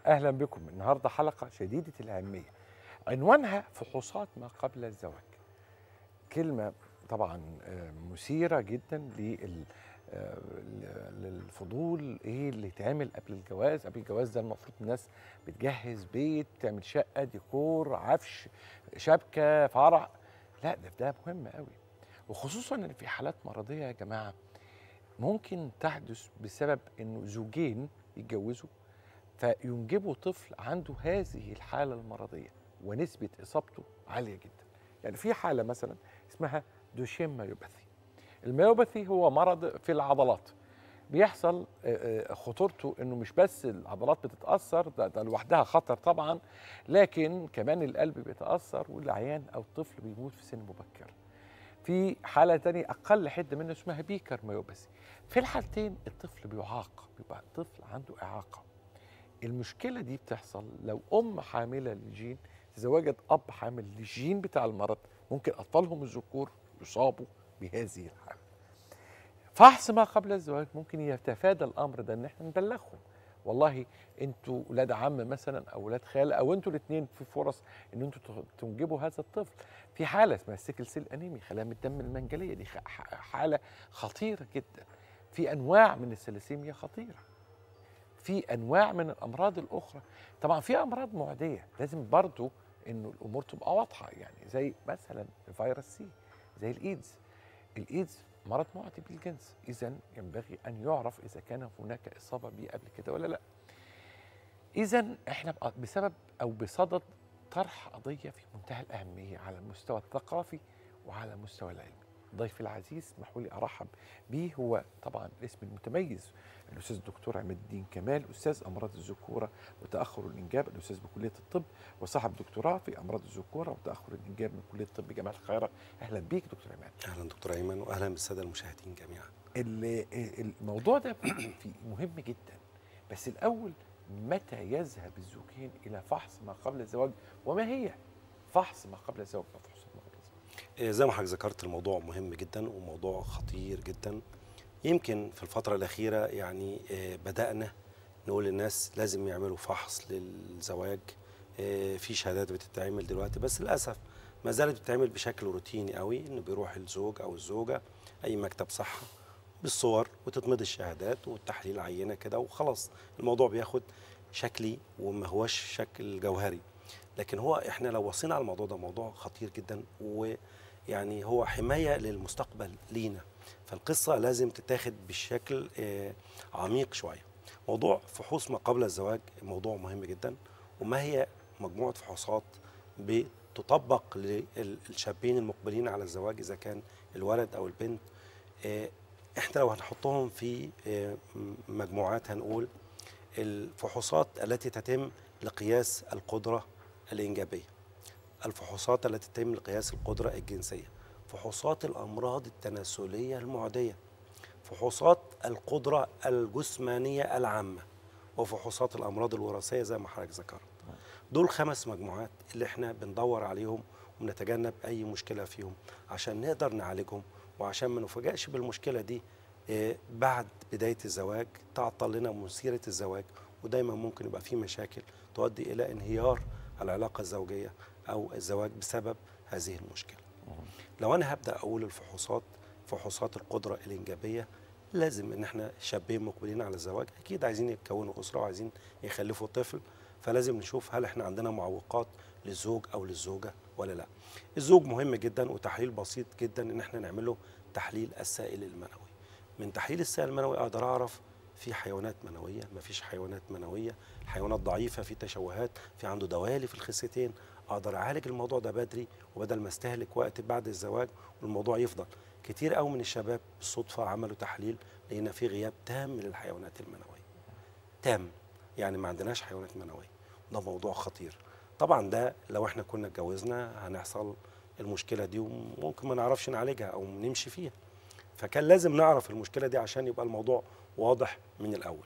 اهلا بكم النهارده حلقه شديده الاهميه عنوانها فحوصات ما قبل الزواج كلمه طبعا آه، مثيره جدا لل آه، للفضول ايه اللي يتعمل قبل الجواز قبل الجواز ده المفروض الناس بتجهز بيت تعمل شقه ديكور عفش شبكه فرع لا ده ده مهم قوي وخصوصا ان في حالات مرضيه يا جماعه ممكن تحدث بسبب انه زوجين يتجوزوا فينجبوا طفل عنده هذه الحاله المرضيه ونسبه اصابته عاليه جدا يعني في حاله مثلا اسمها دوشين مايوباثي الميوباثي هو مرض في العضلات بيحصل آه، آه، خطورته انه مش بس العضلات بتتاثر ده, ده لوحدها خطر طبعا لكن كمان القلب بيتاثر والعيان او الطفل بيموت في سن مبكر في حاله تانية اقل حده منه اسمها بيكر مايوباثي في الحالتين الطفل بيعاق بيبقى طفل عنده اعاقه المشكله دي بتحصل لو ام حامله للجين تزوجت اب حامل للجين بتاع المرض ممكن اطفالهم الذكور يصابوا بهذه الحاله فحص ما قبل الزواج ممكن يتفادى الامر ده ان احنا نبلغهم والله انتوا ولاد عم مثلا او ولاد خاله او انتوا الاثنين في فرص ان انتوا تنجبوا هذا الطفل في حاله اسمها السيكل سيل انيمي خلايا من الدم المنجليه دي خ- حاله خطيره جدا في انواع من السلاسيميا خطيره في انواع من الامراض الاخرى طبعا في امراض معديه لازم برضو انه الامور تبقى واضحه يعني زي مثلا فيروس سي زي الايدز الايدز مرض معدي بالجنس اذا ينبغي ان يعرف اذا كان هناك اصابه به قبل كده ولا لا اذا احنا بقى بسبب او بصدد طرح قضيه في منتهى الاهميه على المستوى الثقافي وعلى المستوى العلمي ضيفي العزيز اسمحوا لي ارحب به هو طبعا الاسم المتميز الاستاذ الدكتور عماد الدين كمال استاذ امراض الذكوره وتاخر الانجاب الاستاذ بكليه الطب وصاحب دكتوراه في امراض الذكوره وتاخر الانجاب من كليه الطب جامعه القاهره اهلا بيك دكتور عماد اهلا دكتور ايمن واهلا بالساده المشاهدين جميعا ال- الموضوع ده في مهم جدا بس الاول متى يذهب الزوجين الى فحص ما قبل الزواج وما هي فحص ما قبل الزواج او فحص ما قبل الزواج آه، زي ما حضرتك ذكرت الموضوع مهم جدا وموضوع خطير جدا يمكن في الفتره الاخيره يعني آه، بدانا نقول للناس لازم يعملوا فحص للزواج آه، في شهادات بتتعمل دلوقتي بس للاسف ما زالت بتتعمل بشكل روتيني قوي انه بيروح الزوج او الزوجه اي مكتب صحه بالصور وتتمضي الشهادات والتحليل عينه كده وخلاص الموضوع بياخد شكلي وما هوش شكل جوهري لكن هو احنا لو وصينا على الموضوع ده موضوع خطير جدا ويعني هو حمايه للمستقبل لينا فالقصه لازم تتاخد بالشكل آه، عميق شويه موضوع فحوص ما قبل الزواج موضوع مهم جدا وما هي مجموعه فحوصات بتطبق للشابين المقبلين على الزواج اذا كان الولد او البنت آه، احنا لو هنحطهم في آه، م- مجموعات هنقول الفحوصات التي تتم لقياس القدرة الإنجابية الفحوصات التي تتم لقياس القدرة الجنسية فحوصات الأمراض التناسلية المعدية فحوصات القدرة الجسمانية العامة وفحوصات الأمراض الوراثية زي ما حضرتك ذكرت دول خمس مجموعات اللي احنا بندور عليهم ونتجنب أي مشكلة فيهم عشان نقدر نعالجهم وعشان ما نفاجئش بالمشكلة دي آه، بعد بداية الزواج تعطل لنا مسيرة الزواج ودايما ممكن يبقى في مشاكل تؤدي إلى انهيار العلاقة الزوجية أو الزواج بسبب هذه المشكلة لو أنا هبدأ أقول الفحوصات فحوصات القدرة الإنجابية لازم إن إحنا شابين مقبلين على الزواج أكيد عايزين يكونوا أسرة وعايزين يخلفوا طفل فلازم نشوف هل إحنا عندنا معوقات للزوج أو للزوجة ولا لا الزوج مهم جدا وتحليل بسيط جدا إن إحنا نعمله تحليل السائل المنوي من تحليل السائل المنوي اقدر اعرف في حيوانات منويه ما فيش حيوانات منويه حيوانات ضعيفه في تشوهات في عنده دوالي في الخصيتين اقدر اعالج الموضوع ده بدري وبدل ما استهلك وقت بعد الزواج والموضوع يفضل كتير قوي من الشباب بالصدفه عملوا تحليل لقينا في غياب تام للحيوانات المنويه تام يعني ما عندناش حيوانات منويه ده موضوع خطير طبعا ده لو احنا كنا اتجوزنا هنحصل المشكله دي وممكن ما نعرفش نعالجها او نمشي فيها فكان لازم نعرف المشكله دي عشان يبقى الموضوع واضح من الاول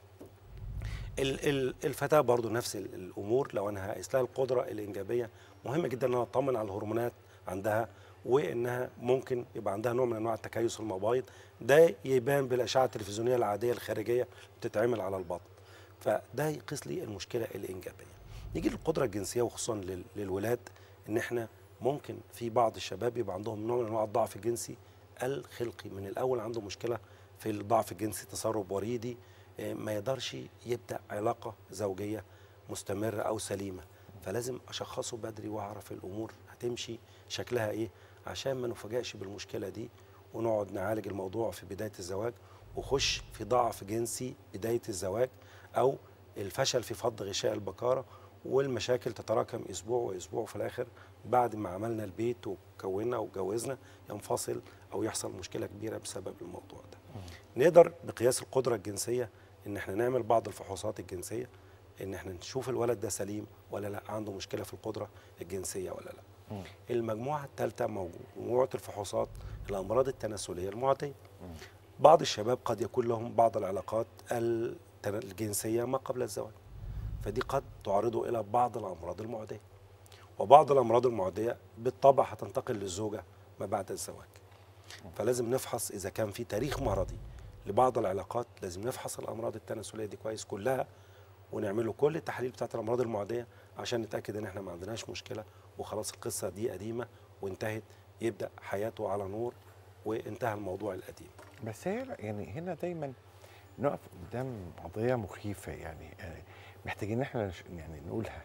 ال- ال- الفتاه برضو نفس ال- الامور لو انا هقيس لها القدره الانجابيه مهم جدا ان انا اطمن على الهرمونات عندها وانها ممكن يبقى عندها نوع من انواع التكيس المبايض ده يبان بالاشعه التلفزيونيه العاديه الخارجيه بتتعمل على البطن فده يقيس لي المشكله الانجابيه نيجي للقدره الجنسيه وخصوصا لل- للولاد ان احنا ممكن في بعض الشباب يبقى عندهم نوع من انواع الضعف الجنسي الخلقي من الاول عنده مشكله في الضعف الجنسي تسرب وريدي آه، ما يقدرش يبدا علاقه زوجيه مستمره او سليمه فلازم اشخصه بدري واعرف الامور هتمشي شكلها ايه عشان ما نفاجئش بالمشكله دي ونقعد نعالج الموضوع في بدايه الزواج وخش في ضعف جنسي بدايه الزواج او الفشل في فض غشاء البكاره والمشاكل تتراكم اسبوع واسبوع وفي الاخر بعد ما عملنا البيت وكونا وجوزنا ينفصل او يحصل مشكله كبيره بسبب الموضوع ده. نقدر بقياس القدره الجنسيه ان احنا نعمل بعض الفحوصات الجنسيه ان احنا نشوف الولد ده سليم ولا لا عنده مشكله في القدره الجنسيه ولا لا. المجموعه الثالثه مجموعه الفحوصات الامراض التناسليه المعديه. بعض الشباب قد يكون لهم بعض العلاقات التن- الجنسيه ما قبل الزواج. فدي قد تعرضه الى بعض الامراض المعديه. وبعض الامراض المعديه بالطبع هتنتقل للزوجه ما بعد الزواج. فلازم نفحص اذا كان في تاريخ مرضي لبعض العلاقات لازم نفحص الامراض التناسليه دي كويس كلها ونعمل له كل التحاليل بتاعت الامراض المعديه عشان نتاكد ان احنا ما عندناش مشكله وخلاص القصه دي قديمه وانتهت يبدا حياته على نور وانتهى الموضوع القديم بس هي لا- يعني هنا دايما نقف قدام قضيه مخيفه يعني آه، محتاجين احنا نش- يعني نقولها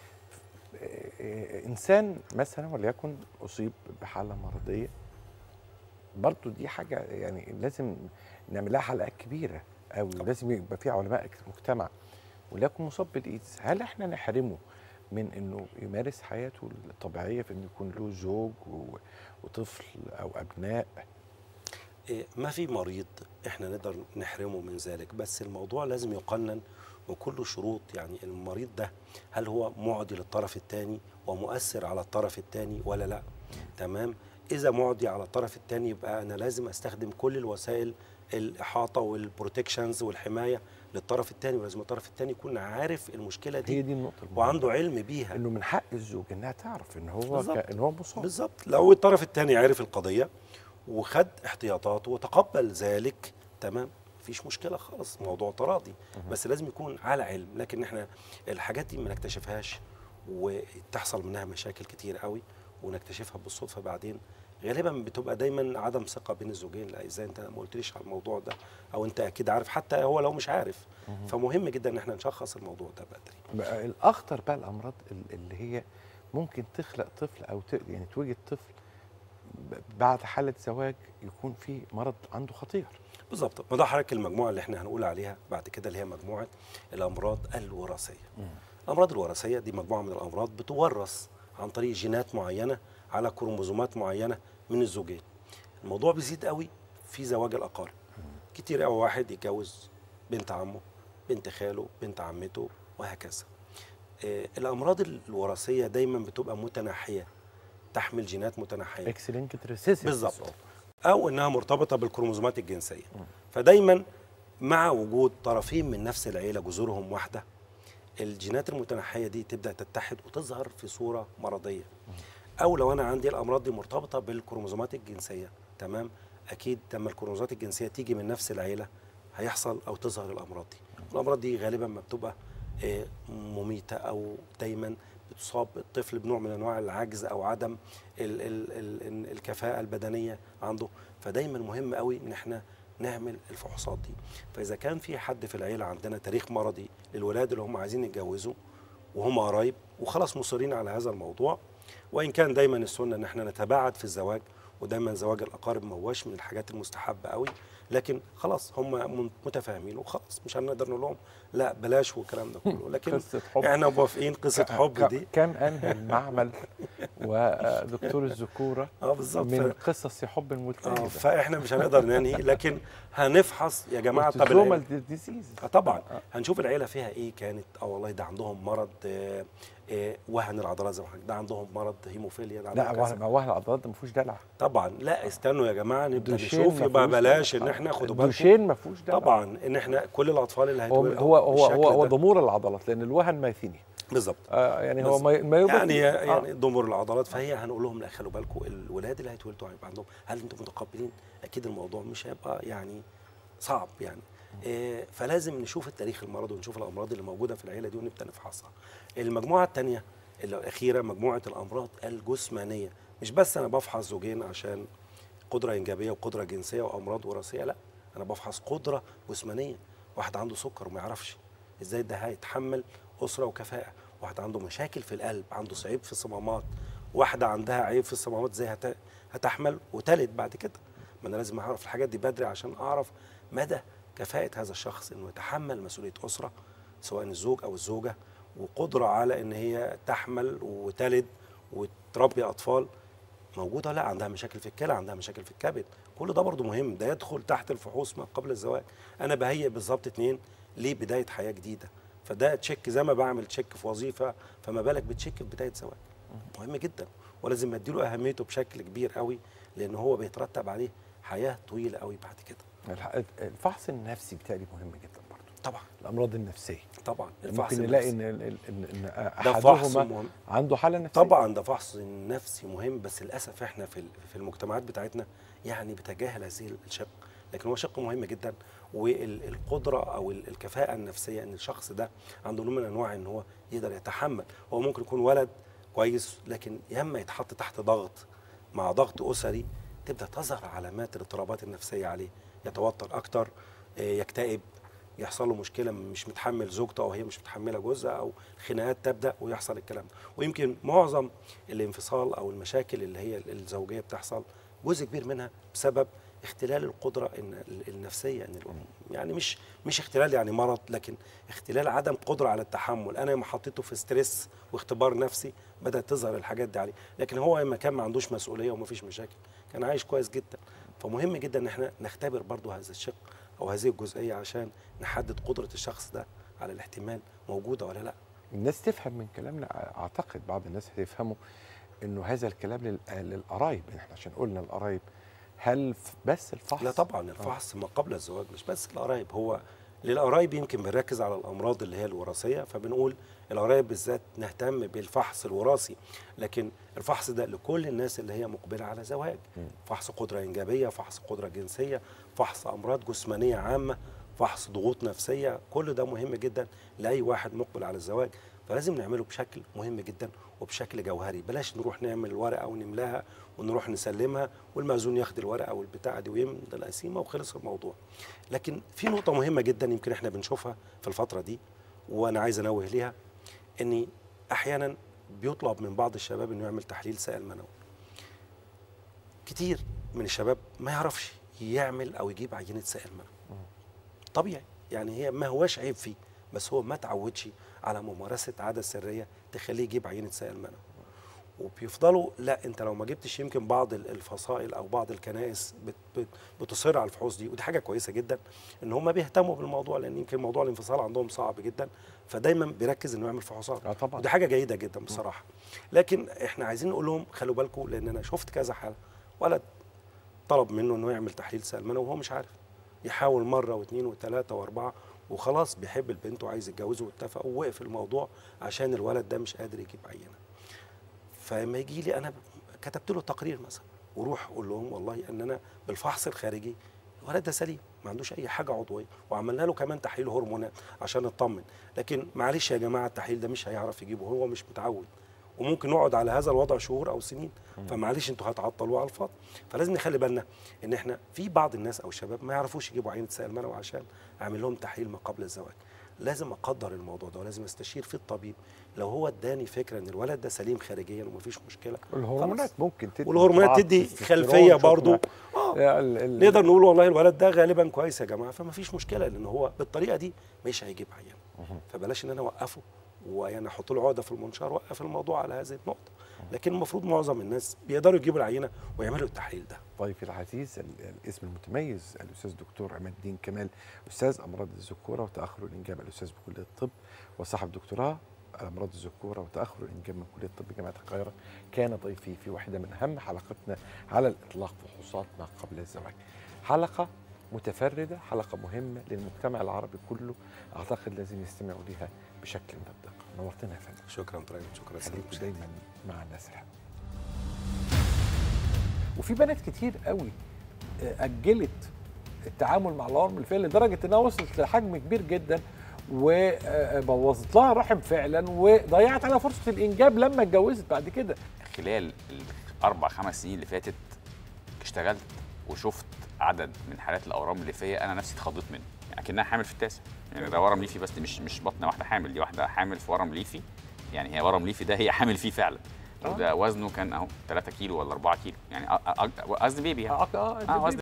آه، آه، انسان مثلا وليكن اصيب بحاله مرضيه برضه دي حاجه يعني لازم نعمل لها حلقات كبيره او لازم يبقى في علماء مجتمع وليكن مصاب بالايدز هل احنا نحرمه من انه يمارس حياته الطبيعيه في انه يكون له زوج و- وطفل او ابناء إيه، ما في مريض احنا نقدر نحرمه من ذلك بس الموضوع لازم يقنن وكله شروط يعني المريض ده هل هو معدي للطرف الثاني ومؤثر على الطرف الثاني ولا لا تمام اذا معدي على الطرف الثاني يبقى انا لازم استخدم كل الوسائل الاحاطه والبروتكشنز والحمايه للطرف الثاني ولازم الطرف الثاني يكون عارف المشكله هي دي دي النقطه المهمة. وعنده علم بيها انه من حق الزوج انها تعرف ان هو بالظبط. ك... ان هو مصاب بالظبط لو الطرف الثاني عرف القضيه وخد احتياطاته وتقبل ذلك تمام مفيش مشكله خالص موضوع تراضي بس لازم يكون على علم لكن احنا الحاجات دي ما نكتشفهاش وتحصل منها مشاكل كتير قوي ونكتشفها بالصدفه بعدين غالبا بتبقى دايما عدم ثقه بين الزوجين لا ازاي انت ما قلتليش على الموضوع ده او انت اكيد عارف حتى هو لو مش عارف فمهم جدا ان احنا نشخص الموضوع ده بدري بقى الاخطر بقى الامراض ال- اللي هي ممكن تخلق طفل او ت... يعني توجد طفل ب- بعد حاله زواج يكون في مرض عنده خطير بالظبط ما ده حضرتك المجموعه اللي احنا هنقول عليها بعد كده اللي هي مجموعه الامراض الوراثيه الامراض الوراثيه دي مجموعه من الامراض بتورث عن طريق جينات معينه على كروموزومات معينه من الزوجين الموضوع بيزيد قوي في زواج الاقارب كتير قوي واحد يتجوز بنت عمه بنت خاله بنت عمته وهكذا آه، الامراض الوراثيه دايما بتبقى متناحيه تحمل جينات متناحيه اكس لينكد ريسيسيف بالظبط او انها مرتبطه بالكروموزومات الجنسيه فدايما مع وجود طرفين من نفس العيله جذورهم واحده الجينات المتنحيه دي تبدا تتحد وتظهر في صوره مرضيه او لو انا عندي الامراض دي مرتبطه بالكروموزومات الجنسيه تمام اكيد لما الكروموزومات الجنسيه تيجي من نفس العيله هيحصل او تظهر الامراض دي الامراض دي غالبا ما بتبقى آه، مميته او دايما بتصاب الطفل بنوع من انواع العجز او عدم ال ال ال الكفاءه البدنيه عنده فدايما مهم قوي ان احنا نعمل الفحوصات دي فاذا كان في حد في العيله عندنا تاريخ مرضي للولاد اللي هم عايزين يتجوزوا وهم قرايب وخلاص مصرين على هذا الموضوع وان كان دايما السنه ان احنا نتباعد في الزواج ودايما زواج الاقارب ما هوش من الحاجات المستحبه قوي لكن خلاص هم متفاهمين وخلاص مش هنقدر نقول لهم لا بلاش والكلام ده كله لكن قصه حب احنا موافقين قصه ك- حب ك- دي كم انهى المعمل ودكتور الذكوره اه بالظبط من ف- قصص حب اه ملتهبه فاحنا مش هنقدر ننهي لكن هنفحص يا جماعه طب العيلة- اوتوزومال ديزيز آه طبعا هنشوف العيله فيها ايه كانت اه والله ده عندهم مرض آه آه وهن العضلات زي ما حضرتك ده عندهم مرض هيموفيليا ده لا عندهم كذا. وهن وهن العضلات ده ما فيهوش دلع طبعا لا استنوا يا جماعه نبدا دوشين نشوف ما يبقى فيهوش بلاش دلع. ان احنا خدوا بالكم دوشين ما فيهوش دلع طبعا ان احنا كل الاطفال اللي هو هيتولدوا هو هو بالشكل هو, هو ده. ضمور العضلات لان الوهن ميثيني بالظبط آه يعني هو بس- ما ما يبقى يعني فيه. يعني ضمور العضلات فهي هنقول لهم لا خلوا بالكم الولاد اللي هيتولدوا هيبقى عندهم هل انتم متقبلين اكيد الموضوع مش هيبقى يعني صعب يعني آه، فلازم نشوف التاريخ المرضي ونشوف الامراض اللي موجوده في العيله دي ونبدا نفحصها المجموعه الثانيه الاخيره مجموعه الامراض الجسمانيه مش بس انا بفحص زوجين عشان قدره انجابيه وقدره جنسيه وامراض وراثيه لا انا بفحص قدره جسمانيه واحد عنده سكر وما يعرفش ازاي ده هيتحمل اسره وكفاءه واحد عنده مشاكل في القلب عنده صعيب في الصمامات واحده عندها عيب في الصمامات ازاي هت- هتحمل وتلد بعد كده ما انا لازم اعرف الحاجات دي بدري عشان اعرف مدى كفاءه هذا الشخص انه يتحمل مسؤوليه اسره سواء الزوج او الزوجه وقدره على ان هي تحمل وتلد وتربي اطفال موجوده لا عندها مشاكل في الكلى عندها مشاكل في الكبد كل ده برضو مهم ده يدخل تحت الفحوص ما قبل الزواج انا بهيئ بالظبط اتنين لبدايه حياه جديده فده تشيك زي ما بعمل تشيك في وظيفه فما بالك بتشيك في بدايه زواج مهم جدا ولازم اديله اهميته بشكل كبير قوي لان هو بيترتب عليه حياه طويله قوي بعد كده الح- الفحص النفسي بالتالي مهم جدا برضه طبعا الامراض النفسيه طبعا ممكن نلاقي النفسي. ان ان ان, إن ده فحص احدهما مهم عنده حاله نفسيه طبعا ده فحص نفسي مهم بس للاسف احنا في في المجتمعات بتاعتنا يعني بتجاهل هذه الشق لكن هو شق مهم جدا والقدره او ال- الكفاءه النفسيه ان الشخص ده عنده نوع من انواع ان هو يقدر يتحمل هو ممكن يكون ولد كويس لكن ياما يتحط تحت ضغط مع ضغط اسري تبدا تظهر علامات الاضطرابات النفسيه عليه يتوتر اكتر آه، يكتئب يحصل له مشكله مش متحمل زوجته او هي مش متحمله جوزها او خناقات تبدا ويحصل الكلام ده ويمكن معظم الانفصال او المشاكل اللي هي الزوجيه بتحصل جزء كبير منها بسبب اختلال القدره الن- النفسيه ان الام يعني مش مش اختلال يعني مرض لكن اختلال عدم قدره على التحمل انا لما حطيته في ستريس واختبار نفسي بدات تظهر الحاجات دي عليه لكن هو لما كان ما عندوش مسؤوليه ومفيش مشاكل كان عايش كويس جدا فمهم جدا ان احنا نختبر برضو هذا الشق او هذه الجزئيه عشان نحدد قدره الشخص ده على الاحتمال موجوده ولا لا الناس تفهم من كلامنا اعتقد بعض الناس هيفهموا انه هذا الكلام لل- للقرايب احنا عشان قلنا القرايب هل ف- بس الفحص لا طبعا الفحص ما قبل الزواج مش بس القرايب هو للقرايب يمكن بنركز على الامراض اللي هي الوراثيه فبنقول القرايب بالذات نهتم بالفحص الوراثي لكن الفحص ده لكل الناس اللي هي مقبله على زواج مم. فحص قدره انجابيه فحص قدره جنسيه فحص امراض جسمانيه عامه فحص ضغوط نفسيه كل ده مهم جدا لاي واحد مقبل على الزواج فلازم نعمله بشكل مهم جدا وبشكل جوهري بلاش نروح نعمل الورقه ونملاها ونروح نسلمها والمأذون ياخد الورقه والبتاعه دي ويمضي القسيمه وخلص الموضوع لكن في نقطه مهمه جدا يمكن احنا بنشوفها في الفتره دي وانا عايز انوه ليها ان احيانا بيطلب من بعض الشباب انه يعمل تحليل سائل منوي كتير من الشباب ما يعرفش يعمل او يجيب عينه سائل منوي طبيعي يعني هي ما هواش عيب فيه بس هو ما تعودش على ممارسه عاده سريه تخليه يجيب عينه سائل منوي وبيفضلوا لا انت لو ما جبتش يمكن بعض ال- الفصائل او بعض الكنائس بت بت بتصر على الفحوص دي ودي حاجه كويسه جدا ان هم بيهتموا بالموضوع لان يمكن موضوع الانفصال عندهم صعب جدا فدايما بيركز انه يعمل فحوصات اه طبعا ودي حاجه جيده جدا بصراحه لكن احنا عايزين نقول لهم خلوا بالكم لان انا شفت كذا حاله ولد طلب منه انه يعمل تحليل سلمانه وهو مش عارف يحاول مره واثنين وثلاثه واربعه وخلاص بيحب البنت وعايز يتجوزه واتفق ووقف الموضوع عشان الولد ده مش قادر يجيب عينه فلما يجي لي انا كتبت له تقرير مثلا وروح اقول لهم والله ان انا بالفحص الخارجي الولد ده سليم ما عندوش اي حاجه عضويه وعملنا له كمان تحليل هرمونات عشان نطمن لكن معلش يا جماعه التحليل ده مش هيعرف يجيبه هو مش متعود وممكن نقعد على هذا الوضع شهور او سنين فمعلش انتوا هتعطلوه على الفاضي فلازم نخلي بالنا ان احنا في بعض الناس او الشباب ما يعرفوش يجيبوا عينه سائل منوي عشان اعمل لهم تحليل ما قبل الزواج لازم اقدر الموضوع ده ولازم استشير فيه الطبيب لو هو اداني فكره ان الولد ده سليم خارجيا ومفيش مشكله الهرمونات خلاص. ممكن تدي والهرمونات بعض تدي التستوستيرون، خلفيه شفنا. برضو اه ال- ال- نقدر نقول والله الولد ده غالبا كويس يا جماعه فما فيش مشكله لان هو بالطريقه دي مش هيجيب عيان مهم. فبلاش ان انا اوقفه ويعني احط له عقده في المنشار وقف الموضوع على هذه النقطه لكن المفروض معظم الناس بيقدروا يجيبوا العينه ويعملوا التحليل ده ضيفي العزيز ال- الاسم المتميز الاستاذ دكتور عماد الدين كمال استاذ امراض الذكوره وتاخر الانجاب الاستاذ بكليه الطب وصاحب دكتوراه امراض الذكوره وتاخر الانجاب من كليه الطب جامعه القاهره كان ضيفي في واحده من اهم حلقاتنا على الاطلاق فحوصات ما قبل الزواج حلقه متفرده حلقه مهمه للمجتمع العربي كله اعتقد لازم يستمعوا لها بشكل من الدقه نورتنا يا فندم شكرا ابراهيم شكرا خليكم سليم دايما مع الناس الحلوه وفي بنات كتير قوي آه، اجلت التعامل مع الورم الليفيه لدرجه انها وصلت لحجم كبير جدا وبوظت لها الرحم فعلا وضيعت عليها فرصه الانجاب لما اتجوزت بعد كده خلال الاربع خمس سنين اللي فاتت اشتغلت وشفت عدد من حالات الاورام الليفيه انا نفسي اتخضيت منه يعني كانها حامل في التاسع يعني ده ورم ليفي بس مش مش بطنه واحده حامل دي واحده حامل في ورم ليفي يعني هي ورم ليفي ده هي حامل فيه فعلا وده وزنه كان اهو 3 كيلو ولا 4 كيلو يعني أ- أ- أ- قصدي بيبي يعني. اه اه وزن